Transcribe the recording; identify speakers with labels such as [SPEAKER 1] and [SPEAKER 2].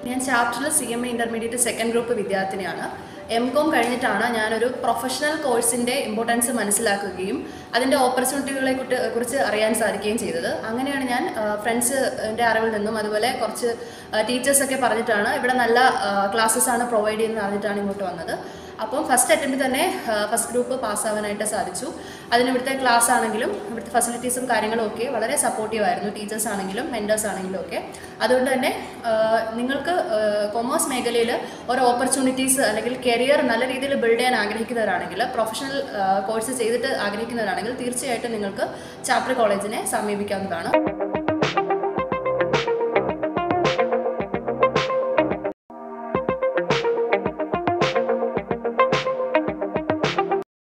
[SPEAKER 1] ഞാൻ ചാപ്റ്ററിൽ C M A intermediate second group വിദ്യാർത്ഥിനിയാണ് എം കോം കഴിഞ്ഞിട്ടാണ് ഞാനൊരു പ്രൊഫഷണൽ കോഴ്സിൻ്റെ ഇമ്പോർട്ടൻസ് മനസ്സിലാക്കുകയും അതിൻ്റെ ഓപ്പർച്യൂണിറ്റികളെ കുട്ട് കുറിച്ച് അറിയാൻ സാധിക്കുകയും ചെയ്തത് അങ്ങനെയാണ് ഞാൻ ഫ്രണ്ട്സിൻ്റെ അറിവിൽ നിന്നും അതുപോലെ കുറച്ച് ടീച്ചേഴ്സൊക്കെ പറഞ്ഞിട്ടാണ് ഇവിടെ നല്ല ക്ലാസ്സസ് ആണ് പ്രൊവൈഡ് ചെയ്യുന്നത് അറിഞ്ഞിട്ടാണ് ഇങ്ങോട്ട് വന്നത് അപ്പം ഫസ്റ്റ് അറ്റംപ്റ്റ് തന്നെ ഫസ്റ്റ് ഗ്രൂപ്പ് പാസ്സാവാനായിട്ട് സാധിച്ചു അതിന് ഇവിടുത്തെ ക്ലാസ് ആണെങ്കിലും ഇവിടുത്തെ ഫെസിലിറ്റീസും കാര്യങ്ങളും ഒക്കെ വളരെ സപ്പോർട്ടീവ് ആയിരുന്നു ടീച്ചേഴ്സ് ആണെങ്കിലും മെൻറ്റേഴ്സ് ആണെങ്കിലും ഒക്കെ അതുകൊണ്ട് തന്നെ ആ, നിങ്ങൾക്ക് കൊമേഴ്സ് മേഖലയിൽ ഓരോ ഓപ്പർച്യൂണിറ്റീസ് അല്ലെങ്കിൽ കരിയർ നല്ല രീതിയിൽ ബിൽഡ് ചെയ്യാൻ ആഗ്രഹിക്കുന്നവരാണെങ്കിൽ പ്രൊഫഷണൽ കോഴ്സ് ചെയ്തിട്ട് ആഗ്രഹിക്കുന്നവരാണെങ്കിൽ തീർച്ചയായിട്ടും നിങ്ങൾക്ക് ചാപ്റ്റർ കോളേജിനെ സമീപിക്കാവുന്നതാണ്